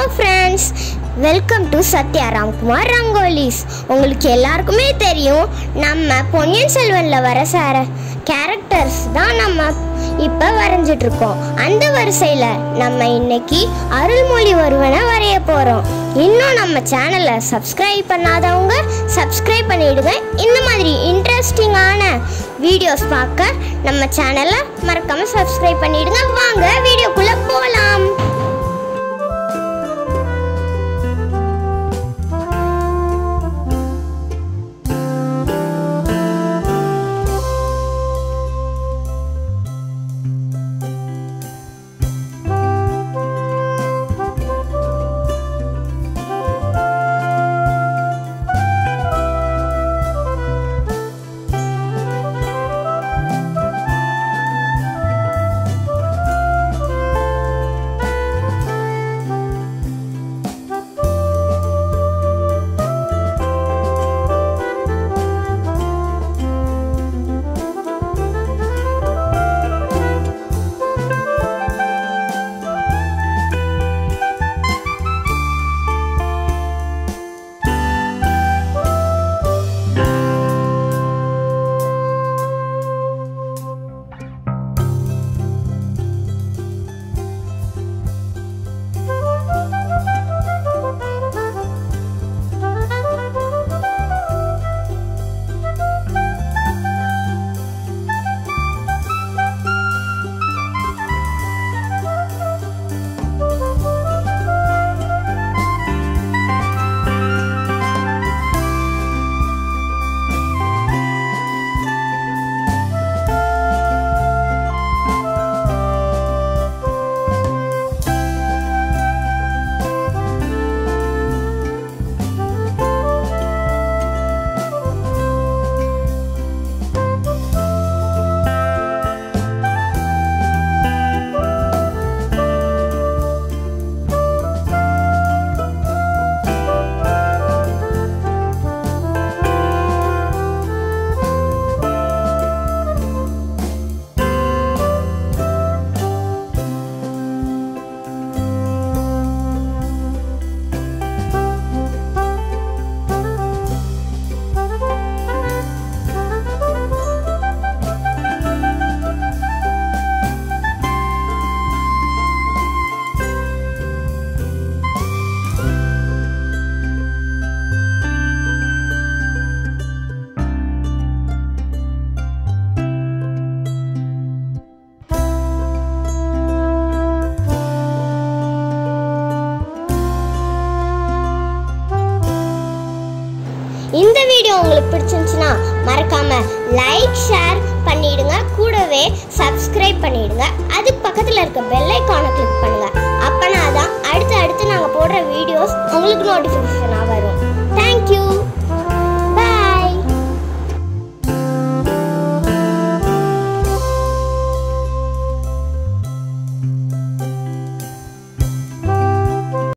friends welcome to Sathya Ramkumar Rangolis உங்களுக்கு எல்லாருக்குமே தெரியும் நம்ம பொன்னியின் செல்வனில் வர சார கேரக்டர்ஸ் தான் நம்ம இப்போ வரைஞ்சிட்டு இருக்கோம் அந்த வரிசையில் நம்ம இன்னைக்கு அருள்மொழி வருவனை வரைய போகிறோம் இன்னும் நம்ம சேனலை சப்ஸ்கிரைப் பண்ணாதவங்க சப்ஸ்கிரைப் பண்ணிடுங்க இந்த மாதிரி இன்ட்ரெஸ்டிங்கான வீடியோஸ் பார்க்க நம்ம சேனலை மறக்காம சப்ஸ்கிரைப் பண்ணிடுங்க வாங்க வீடியோக்குள்ள போகலாம் இந்த வீடியோ உங்களுக்கு பிடிச்சிருந்துச்சுன்னா மறக்காம லைக் ஷேர் பண்ணிடுங்க கூடவே சப்ஸ்கிரைப் பண்ணிடுங்க அதுக்கு பக்கத்தில் இருக்க பெல் ஐக்கானை கிளிக் பண்ணுங்க அப்பனா தான் அடுத்து அடுத்து நாங்கள் போடுற வீடியோஸ் உங்களுக்கு நோட்டிஃபிகேஷன்